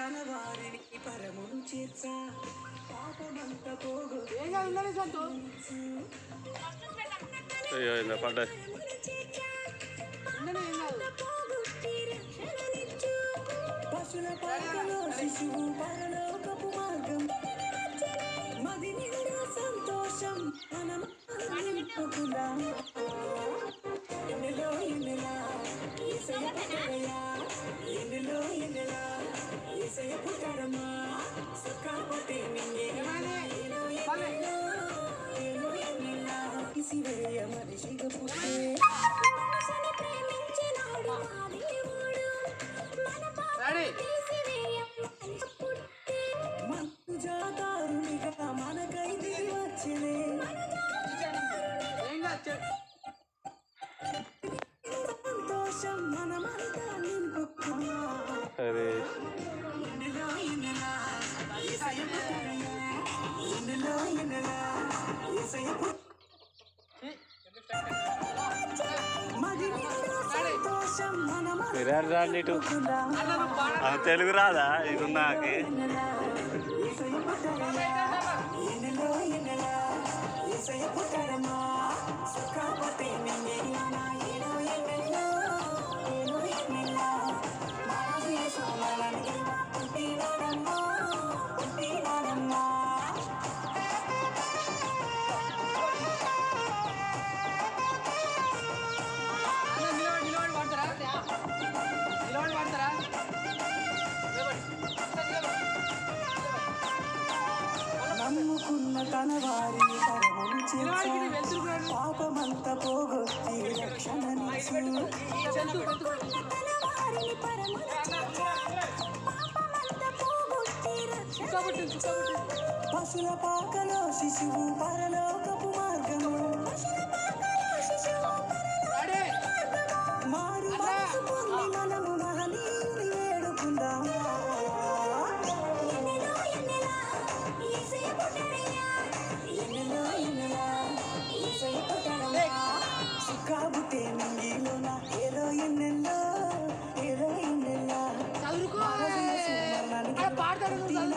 తన వారిని పరమును చేర్చ పాపమంత పోగు ఏం కాదు ఉందని సంతు అయ్యో ఇంత పడ్డాయి ఉందని ఏం కాదు పశుల పాకలో శిశువు పరలోకపు మార్గం మది నిండా సంతోషం మనం నింపుకుందాం ఎన్నెలో ఎన్నెలా ఏసయ్య పుట్టడయ్యా ఎన్నెలో ఎన్నెలా ఏసయ్య పుట్టడమ్మా సుఖాపతి నింగే ఏలో ఎన్నెలా ఏలో ఎన్నెలా ఇసివేయ మనిషిగా పుట్టే మనసుని ప్రేమించినాడు మా దేవుడు మన పాపం రెడీ తీసివేయమని పుట్టి మత్తు జాతారునిగా మనకైతే వచ్చలే ఏం కాదు చెప్పు సంతోషం మనమంతా నింపుకున్నా అరే ఇందులో ఇందులా ఏసయ్య పుట్టడయ్యా. ఇందులో ఇందులా ఏసయ్య పుట్ట- మది నిండా సంతోషం మనమంతా మీరు రాండి ఇటు నింపుకున్నా. అన్న నువ్వు పాడ ఆ తెలుగు రాదా ఇది నాకి ఇందులో ఏసయ్య పుట్టడయ్యా. ఇందులో ఇందులా ఏసయ్య పుట్టడమ్మా. సుఖాపతి నింగిలోనా ఏలో ఎన్నెల్లో, ఏలో ఎన్నెల్లో. మన యేసు మనల్ని పుట్టినాడమ్మా, పుట్టినాడమ్మా. అన్న నిలబడి నిలబడి పడతారా నిలబడి పడతారా నిలబడి నిలబడి నమ్ముకున్న తన వారి పరమును నిలబడికి చేర్చ నీ వెళ్తురుకున్నాడు పాపమంతా పోగొట్టి రక్షణనిచ్చు చెంతు వెళ్తురుకున్నాడు వారిని పరమున పాపమంతా పోగొట్టి రక్షణ చుక్కబుట్టి చుక్కబుట్టి పశుల పాకలో శిశువు పరలోకపు మార్గము రెడీ మారు మనసు పొంది మనము మహనీయుని వేడుకుందాం ఎన్నెలో ఎన్నెలా యేసయ్య పుట్టడయ్యా ఎన్నెలో ఎన్నెలా యేసయ్య పుట్టడమ్మా. సుఖాబుట్టే నింగిలోన ఏలో ఎన్నెల్లో ఏలో ఎన్నెల్లా చదువుకో అక్కడ పాడతాడు నువ్వు చదువుకో